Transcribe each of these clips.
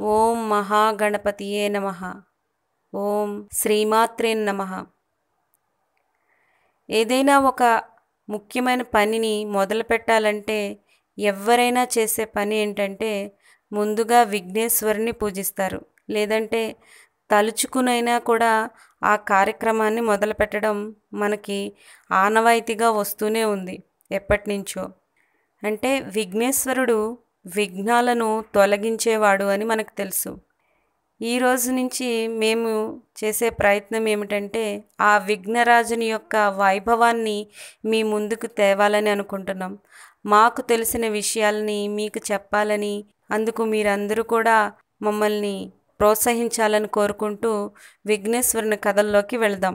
ఓం మహాగణపతియే నమ ఓం శ్రీమాత్రే నమ ఏదైనా ఒక ముఖ్యమైన పనిని మొదలు పెట్టాలంటే ఎవరైనా చేసే పని ఏంటంటే ముందుగా విఘ్నేశ్వరుని పూజిస్తారు లేదంటే తలుచుకునైనా కూడా ఆ కార్యక్రమాన్ని మొదలు పెట్టడం మనకి ఆనవాయితీగా వస్తూనే ఉంది ఎప్పటి నుంచో అంటే విఘ్నేశ్వరుడు విఘ్నాలను తొలగించేవాడు అని మనకు తెలుసు ఈ రోజు నుంచి మేము చేసే ప్రయత్నం ఏమిటంటే ఆ విఘ్నరాజుని యొక్క వైభవాన్ని మీ ముందుకు తేవాలని అనుకుంటున్నాం మాకు తెలిసిన విషయాలని మీకు చెప్పాలని అందుకు మీరందరూ కూడా మమ్మల్ని ప్రోత్సహించాలని కోరుకుంటూ విఘ్నేశ్వరుని కథల్లోకి వెళదాం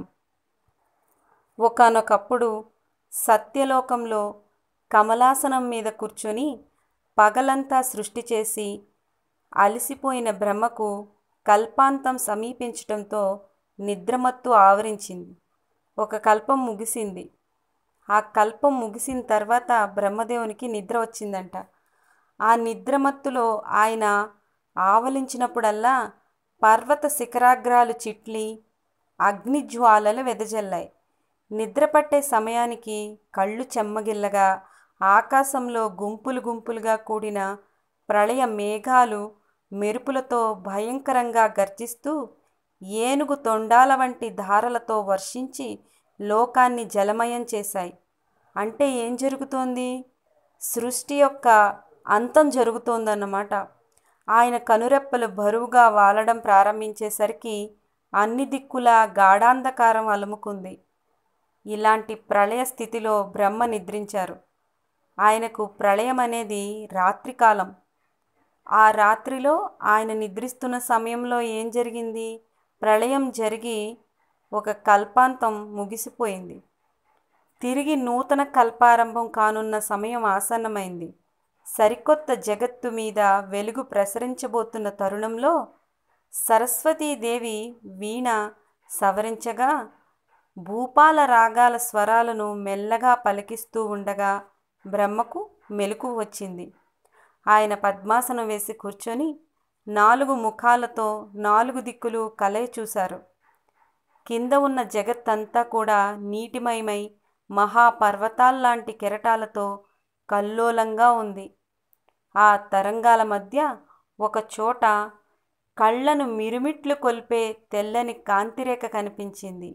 ఒకనొకప్పుడు సత్యలోకంలో కమలాసనం మీద కూర్చొని పగలంతా సృష్టి చేసి అలసిపోయిన బ్రహ్మకు కల్పాంతం సమీపించటంతో నిద్రమత్తు ఆవరించింది ఒక కల్పం ముగిసింది ఆ కల్పం ముగిసిన తర్వాత బ్రహ్మదేవునికి నిద్ర వచ్చిందంట ఆ నిద్రమత్తులో ఆయన ఆవలించినప్పుడల్లా పర్వత శిఖరాగ్రాలు చిట్లి అగ్నిజ్వాలలు వెదజల్లాయి నిద్రపట్టే సమయానికి కళ్ళు చెమ్మగిల్లగా ఆకాశంలో గుంపులు గుంపులుగా కూడిన ప్రళయ మేఘాలు మెరుపులతో భయంకరంగా గర్జిస్తూ ఏనుగు తొండాల వంటి ధారలతో వర్షించి లోకాన్ని జలమయం చేశాయి అంటే ఏం జరుగుతోంది సృష్టి యొక్క అంతం జరుగుతోందన్నమాట ఆయన కనురెప్పలు బరువుగా వాలడం ప్రారంభించేసరికి అన్ని దిక్కులా గాఢాంధకారం అలుముకుంది ఇలాంటి ప్రళయ స్థితిలో బ్రహ్మ నిద్రించారు ఆయనకు ప్రళయం అనేది రాత్రికాలం ఆ రాత్రిలో ఆయన నిద్రిస్తున్న సమయంలో ఏం జరిగింది ప్రళయం జరిగి ఒక కల్పాంతం ముగిసిపోయింది తిరిగి నూతన కల్పారంభం కానున్న సమయం ఆసన్నమైంది సరికొత్త జగత్తు మీద వెలుగు ప్రసరించబోతున్న తరుణంలో సరస్వతీదేవి వీణ సవరించగా భూపాల రాగాల స్వరాలను మెల్లగా పలికిస్తూ ఉండగా బ్రహ్మకు మెలకు వచ్చింది ఆయన పద్మాసనం వేసి కూర్చొని నాలుగు ముఖాలతో నాలుగు దిక్కులు కలయ చూశారు కింద ఉన్న జగత్తంతా కూడా నీటిమయమై మహాపర్వతాల్లాంటి కెరటాలతో కల్లోలంగా ఉంది ఆ తరంగాల మధ్య ఒక చోట కళ్ళను మిరుమిట్లు కొల్పే తెల్లని కాంతిరేఖ కనిపించింది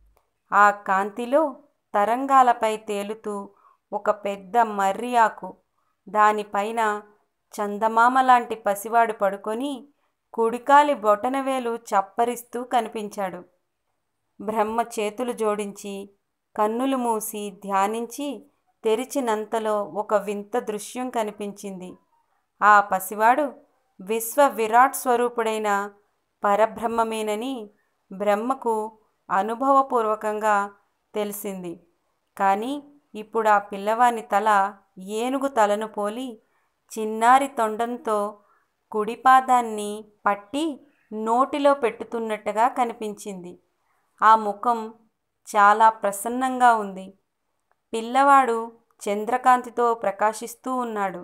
ఆ కాంతిలో తరంగాలపై తేలుతూ ఒక పెద్ద మర్రి ఆకు దానిపైన చందమామ లాంటి పసివాడు పడుకొని కుడికాలి బొటనవేలు చప్పరిస్తూ కనిపించాడు బ్రహ్మ చేతులు జోడించి కన్నులు మూసి ధ్యానించి తెరిచినంతలో ఒక వింత దృశ్యం కనిపించింది ఆ పసివాడు విశ్వ విరాట్ స్వరూపుడైన పరబ్రహ్మమేనని బ్రహ్మకు అనుభవపూర్వకంగా తెలిసింది కానీ ఇప్పుడు ఆ పిల్లవాని తల ఏనుగు తలను పోలి చిన్నారి తొండంతో కుడిపాదాన్ని పట్టి నోటిలో పెట్టుతున్నట్టుగా కనిపించింది ఆ ముఖం చాలా ప్రసన్నంగా ఉంది పిల్లవాడు చంద్రకాంతితో ప్రకాశిస్తూ ఉన్నాడు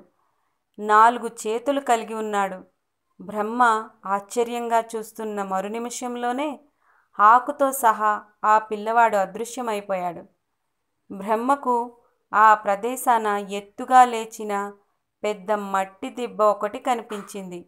నాలుగు చేతులు కలిగి ఉన్నాడు బ్రహ్మ ఆశ్చర్యంగా చూస్తున్న మరు నిమిషంలోనే ఆకుతో సహా ఆ పిల్లవాడు అదృశ్యమైపోయాడు బ్రహ్మకు ఆ ప్రదేశాన ఎత్తుగా లేచిన పెద్ద మట్టి దిబ్బ ఒకటి కనిపించింది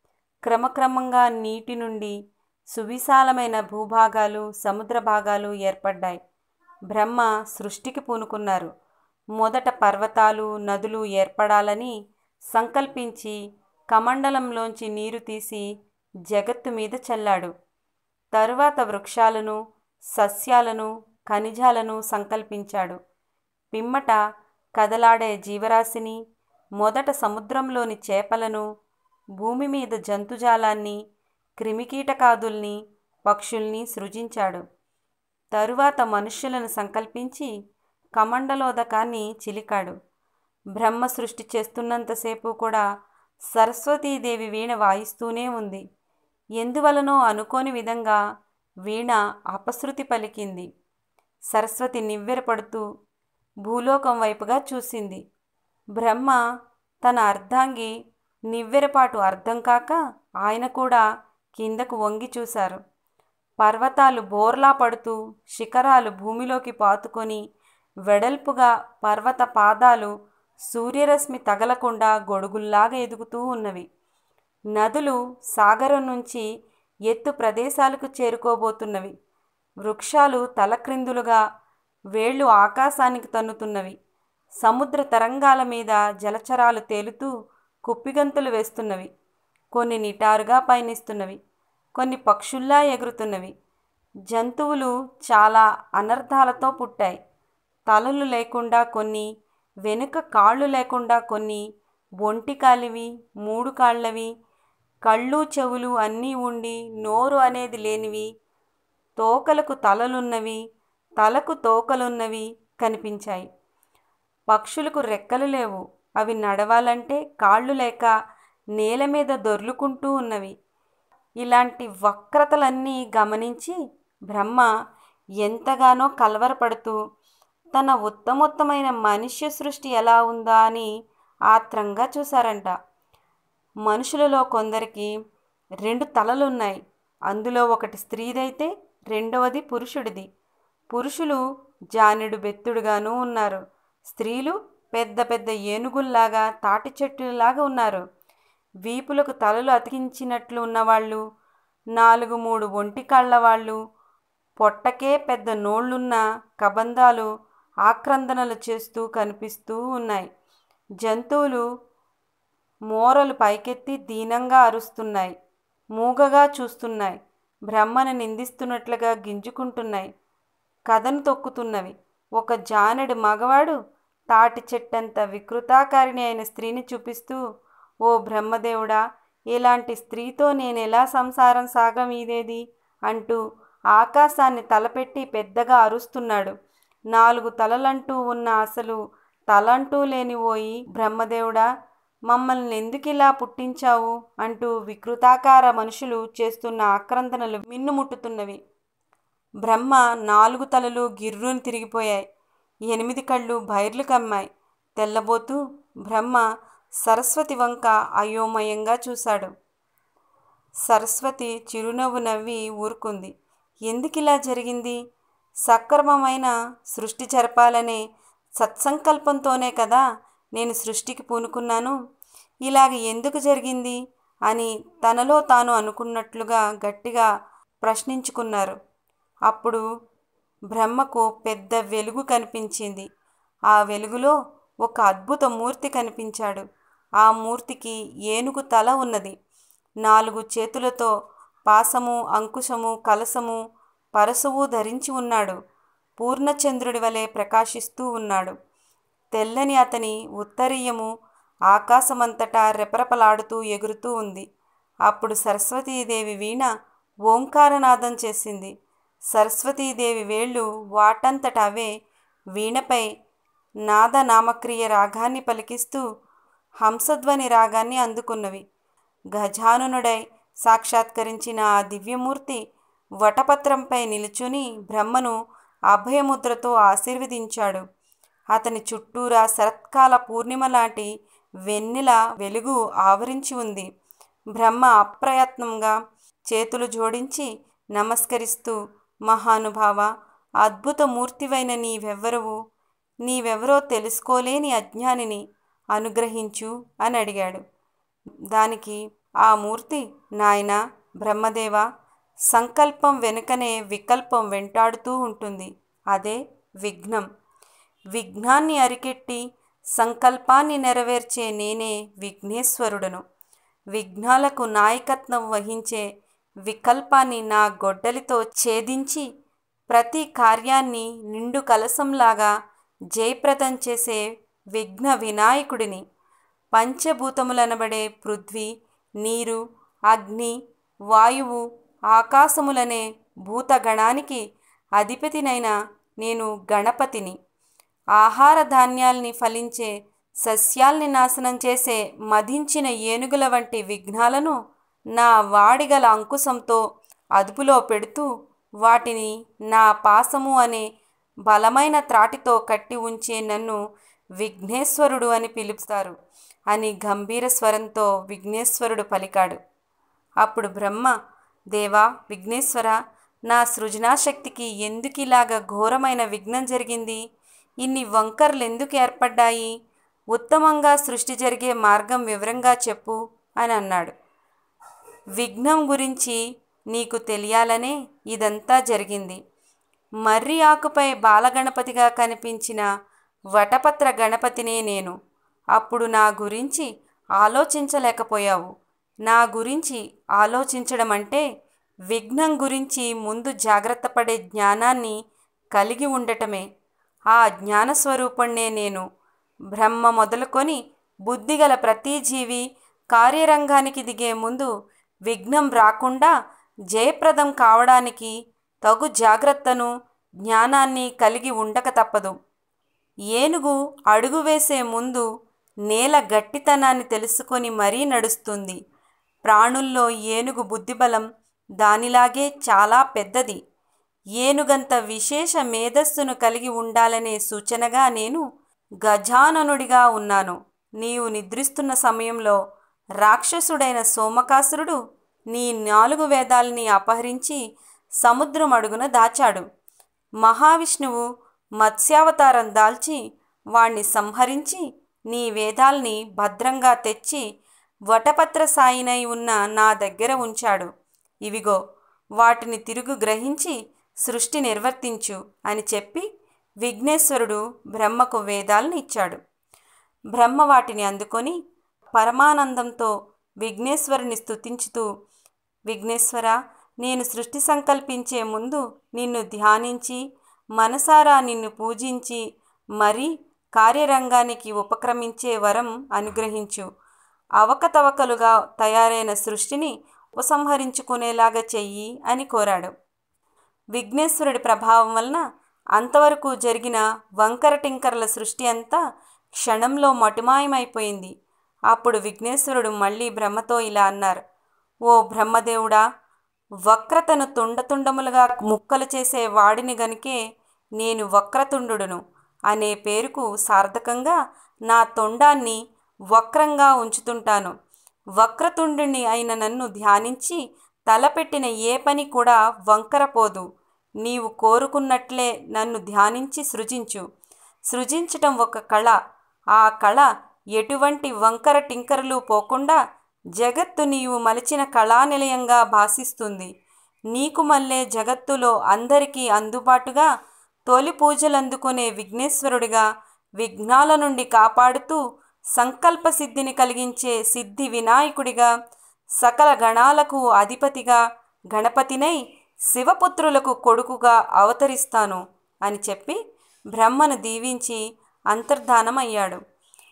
క్రమక్రమంగా నీటి నుండి సువిశాలమైన భూభాగాలు సముద్ర భాగాలు ఏర్పడ్డాయి బ్రహ్మ సృష్టికి పూనుకున్నారు మొదట పర్వతాలు నదులు ఏర్పడాలని సంకల్పించి కమండలంలోంచి నీరు తీసి జగత్తు మీద చల్లాడు తరువాత వృక్షాలను సస్యాలను ఖనిజాలను సంకల్పించాడు పిమ్మట కదలాడే జీవరాశిని మొదట సముద్రంలోని చేపలను భూమి మీద జంతుజాలాన్ని క్రిమికీటకాదుల్ని పక్షుల్ని సృజించాడు తరువాత మనుష్యులను సంకల్పించి కమండలోదకాన్ని చిలికాడు బ్రహ్మ సృష్టి చేస్తున్నంతసేపు కూడా సరస్వతీదేవి వీణ వాయిస్తూనే ఉంది ఎందువలనో అనుకోని విధంగా వీణ అపశృతి పలికింది సరస్వతి నివ్వెరపడుతూ భూలోకం వైపుగా చూసింది బ్రహ్మ తన అర్ధాంగి నివ్వెరపాటు అర్థం కాక ఆయన కూడా కిందకు వంగి చూశారు పర్వతాలు బోర్లా పడుతూ శిఖరాలు భూమిలోకి పాతుకొని వెడల్పుగా పర్వత పాదాలు సూర్యరశ్మి తగలకుండా గొడుగుల్లాగా ఎదుగుతూ ఉన్నవి నదులు సాగరం నుంచి ఎత్తు ప్రదేశాలకు చేరుకోబోతున్నవి వృక్షాలు తలక్రిందులుగా వేళ్ళు ఆకాశానికి తన్నుతున్నవి సముద్ర తరంగాల మీద జలచరాలు తేలుతూ కుప్పిగంతులు వేస్తున్నవి కొన్ని నిటారుగా పయనిస్తున్నవి కొన్ని పక్షుల్లా ఎగురుతున్నవి జంతువులు చాలా అనర్థాలతో పుట్టాయి తలలు లేకుండా కొన్ని వెనుక కాళ్ళు లేకుండా కొన్ని ఒంటి కాలివి మూడు కాళ్ళవి కళ్ళు చెవులు అన్నీ ఉండి నోరు అనేది లేనివి తోకలకు తలలున్నవి తలకు తోకలున్నవి కనిపించాయి పక్షులకు రెక్కలు లేవు అవి నడవాలంటే కాళ్ళు లేక నేల మీద దొర్లుకుంటూ ఉన్నవి ఇలాంటి వక్రతలన్నీ గమనించి బ్రహ్మ ఎంతగానో కలవరపడుతూ తన ఉత్తమోత్తమైన మనుష్య సృష్టి ఎలా ఉందా అని ఆత్రంగా చూశారంట మనుషులలో కొందరికి రెండు తలలున్నాయి అందులో ఒకటి స్త్రీదైతే రెండవది పురుషుడిది పురుషులు జానెడు బెత్తుడుగాను ఉన్నారు స్త్రీలు పెద్ద పెద్ద ఏనుగుల్లాగా తాటి చెట్టులాగా ఉన్నారు వీపులకు తలలు అతికించినట్లు ఉన్నవాళ్ళు నాలుగు మూడు ఒంటి కాళ్ళ వాళ్ళు పొట్టకే పెద్ద నోళ్లున్న కబంధాలు ఆక్రందనలు చేస్తూ కనిపిస్తూ ఉన్నాయి జంతువులు మోరలు పైకెత్తి దీనంగా అరుస్తున్నాయి మూగగా చూస్తున్నాయి బ్రహ్మను నిందిస్తున్నట్లుగా గింజుకుంటున్నాయి కథను తొక్కుతున్నవి ఒక జానెడు మగవాడు తాటి చెట్టంత వికృతాకారిణి అయిన స్త్రీని చూపిస్తూ ఓ బ్రహ్మదేవుడా ఇలాంటి స్త్రీతో నేను ఎలా సంసారం సాగమీదేది అంటూ ఆకాశాన్ని తలపెట్టి పెద్దగా అరుస్తున్నాడు నాలుగు తలలంటూ ఉన్న అసలు తలంటూ లేని ఓయి బ్రహ్మదేవుడా మమ్మల్ని ఎందుకిలా పుట్టించావు అంటూ వికృతాకార మనుషులు చేస్తున్న ఆక్రందనలు మిన్నుముట్టుతున్నవి బ్రహ్మ నాలుగు తలలు గిర్రుని తిరిగిపోయాయి ఎనిమిది కళ్ళు బైర్లు కమ్మాయి తెల్లబోతూ బ్రహ్మ సరస్వతి వంక అయోమయంగా చూశాడు సరస్వతి చిరునవ్వు నవ్వి ఊరుకుంది ఎందుకిలా జరిగింది సక్రమమైన సృష్టి జరపాలనే సత్సంకల్పంతోనే కదా నేను సృష్టికి పూనుకున్నాను ఇలాగ ఎందుకు జరిగింది అని తనలో తాను అనుకున్నట్లుగా గట్టిగా ప్రశ్నించుకున్నారు అప్పుడు బ్రహ్మకు పెద్ద వెలుగు కనిపించింది ఆ వెలుగులో ఒక అద్భుత మూర్తి కనిపించాడు ఆ మూర్తికి ఏనుగు తల ఉన్నది నాలుగు చేతులతో పాసము అంకుశము కలసము పరశువు ధరించి ఉన్నాడు పూర్ణచంద్రుడి వలె ప్రకాశిస్తూ ఉన్నాడు తెల్లని అతని ఉత్తరీయము ఆకాశమంతటా రెపరెపలాడుతూ ఎగురుతూ ఉంది అప్పుడు సరస్వతీదేవి వీణ ఓంకారనాదం చేసింది సరస్వతీదేవి వేళ్ళు వాటంతట అవే వీణపై నాదనామక్రియ రాగాన్ని పలికిస్తూ హంసధ్వని రాగాన్ని అందుకున్నవి గజానునుడై సాక్షాత్కరించిన ఆ దివ్యమూర్తి వటపత్రంపై నిలుచుని బ్రహ్మను అభయముద్రతో ఆశీర్వదించాడు అతని చుట్టూరా శరత్కాల పూర్ణిమ లాంటి వెన్నెల వెలుగు ఆవరించి ఉంది బ్రహ్మ అప్రయత్నంగా చేతులు జోడించి నమస్కరిస్తూ మహానుభావ అద్భుత మూర్తివైన నీవెవ్వరవు నీవెవరో తెలుసుకోలేని అజ్ఞానిని అనుగ్రహించు అని అడిగాడు దానికి ఆ మూర్తి నాయన బ్రహ్మదేవ సంకల్పం వెనుకనే వికల్పం వెంటాడుతూ ఉంటుంది అదే విఘ్నం విఘ్నాన్ని అరికెట్టి సంకల్పాన్ని నెరవేర్చే నేనే విఘ్నేశ్వరుడను విఘ్నాలకు నాయకత్వం వహించే వికల్పాన్ని నా గొడ్డలితో ఛేదించి ప్రతి కార్యాన్ని నిండు కలసంలాగా జయప్రదం చేసే విఘ్న వినాయకుడిని పంచభూతములనబడే పృథ్వీ నీరు అగ్ని వాయువు ఆకాశములనే భూతగణానికి అధిపతినైన నేను గణపతిని ఆహార ధాన్యాల్ని ఫలించే సస్యాల్ని నాశనం చేసే మదించిన ఏనుగుల వంటి విఘ్నాలను నా వాడిగల అంకుశంతో అదుపులో పెడుతూ వాటిని నా పాసము అనే బలమైన త్రాటితో కట్టి ఉంచే నన్ను విఘ్నేశ్వరుడు అని పిలుస్తారు అని గంభీర స్వరంతో విఘ్నేశ్వరుడు పలికాడు అప్పుడు బ్రహ్మ దేవా విఘ్నేశ్వర నా సృజనాశక్తికి ఎందుకిలాగ ఘోరమైన విఘ్నం జరిగింది ఇన్ని వంకర్లు ఎందుకు ఏర్పడ్డాయి ఉత్తమంగా సృష్టి జరిగే మార్గం వివరంగా చెప్పు అని అన్నాడు విఘ్నం గురించి నీకు తెలియాలనే ఇదంతా జరిగింది మర్రి ఆకుపై బాలగణపతిగా కనిపించిన వటపత్ర గణపతినే నేను అప్పుడు నా గురించి ఆలోచించలేకపోయావు నా గురించి ఆలోచించడం అంటే విఘ్నం గురించి ముందు జాగ్రత్త పడే జ్ఞానాన్ని కలిగి ఉండటమే ఆ జ్ఞానస్వరూపణ్ణే నేను బ్రహ్మ మొదలుకొని బుద్ధిగల ప్రతి జీవి కార్యరంగానికి దిగే ముందు విఘ్నం రాకుండా జయప్రదం కావడానికి తగు జాగ్రత్తను జ్ఞానాన్ని కలిగి ఉండక తప్పదు ఏనుగు అడుగు వేసే ముందు నేల గట్టితనాన్ని తెలుసుకొని మరీ నడుస్తుంది ప్రాణుల్లో ఏనుగు బుద్ధిబలం దానిలాగే చాలా పెద్దది ఏనుగంత విశేష మేధస్సును కలిగి ఉండాలనే సూచనగా నేను గజాననుడిగా ఉన్నాను నీవు నిద్రిస్తున్న సమయంలో రాక్షసుడైన సోమకాసురుడు నీ నాలుగు వేదాల్ని అపహరించి సముద్రం అడుగున దాచాడు మహావిష్ణువు మత్స్యావతారం దాల్చి వాణ్ణి సంహరించి నీ వేదాల్ని భద్రంగా తెచ్చి వటపత్ర సాయినై ఉన్న నా దగ్గర ఉంచాడు ఇవిగో వాటిని తిరుగు గ్రహించి సృష్టి నిర్వర్తించు అని చెప్పి విఘ్నేశ్వరుడు బ్రహ్మకు వేదాలను ఇచ్చాడు బ్రహ్మ వాటిని అందుకొని పరమానందంతో విఘ్నేశ్వరుని స్తుతించుతూ విఘ్నేశ్వర నేను సృష్టి సంకల్పించే ముందు నిన్ను ధ్యానించి మనసారా నిన్ను పూజించి మరి కార్యరంగానికి ఉపక్రమించే వరం అనుగ్రహించు అవకతవకలుగా తయారైన సృష్టిని ఉపసంహరించుకునేలాగా చెయ్యి అని కోరాడు విఘ్నేశ్వరుడి ప్రభావం వలన అంతవరకు జరిగిన వంకర టింకరల సృష్టి అంతా క్షణంలో మటుమాయమైపోయింది అప్పుడు విఘ్నేశ్వరుడు మళ్ళీ బ్రహ్మతో ఇలా అన్నారు ఓ బ్రహ్మదేవుడా వక్రతను తుండతుండములుగా ముక్కలు చేసే వాడిని గనుకే నేను వక్రతుండును అనే పేరుకు సార్థకంగా నా తొండాన్ని వక్రంగా ఉంచుతుంటాను వక్రతుండుని అయిన నన్ను ధ్యానించి తలపెట్టిన ఏ పని కూడా వంకరపోదు నీవు కోరుకున్నట్లే నన్ను ధ్యానించి సృజించు సృజించటం ఒక కళ ఆ కళ ఎటువంటి వంకర టింకరలు పోకుండా జగత్తు నీవు మలిచిన కళానిలయంగా భాసిస్తుంది నీకు మళ్ళే జగత్తులో అందరికీ అందుబాటుగా తొలి పూజలందుకునే విఘ్నేశ్వరుడిగా విఘ్నాల నుండి కాపాడుతూ సంకల్ప సిద్ధిని కలిగించే సిద్ధి వినాయకుడిగా సకల గణాలకు అధిపతిగా గణపతినై శివపుత్రులకు కొడుకుగా అవతరిస్తాను అని చెప్పి బ్రహ్మను దీవించి అంతర్ధానమయ్యాడు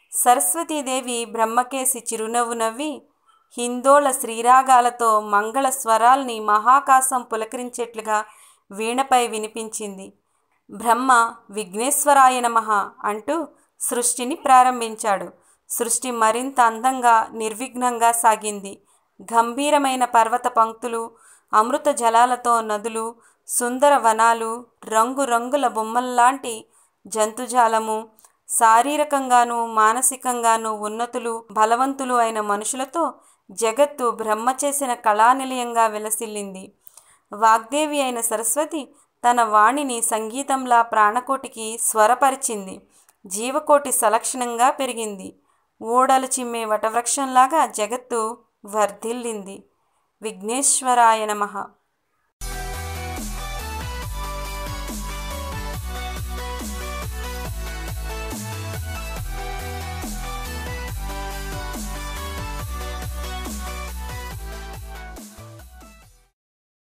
సరస్వతీదేవి బ్రహ్మకేసి చిరునవ్వు నవ్వి హిందోళ శ్రీరాగాలతో మంగళ స్వరాల్ని మహాకాశం పులకరించేట్లుగా వీణపై వినిపించింది బ్రహ్మ విఘ్నేశ్వరాయ నమః అంటూ సృష్టిని ప్రారంభించాడు సృష్టి మరింత అందంగా నిర్విఘ్నంగా సాగింది గంభీరమైన పర్వత పంక్తులు అమృత జలాలతో నదులు సుందర వనాలు రంగురంగుల బొమ్మల్లాంటి జంతుజాలము శారీరకంగానూ మానసికంగానూ ఉన్నతులు బలవంతులు అయిన మనుషులతో జగత్తు బ్రహ్మ చేసిన కళానిలయంగా విలసిల్లింది వాగ్దేవి అయిన సరస్వతి తన వాణిని సంగీతంలా ప్రాణకోటికి స్వరపరిచింది జీవకోటి సలక్షణంగా పెరిగింది ఓడలు చిమ్మే వటవృక్షంలాగా జగత్తు వర్ధిల్లింది విఘ్నేశ్వరాయ నమః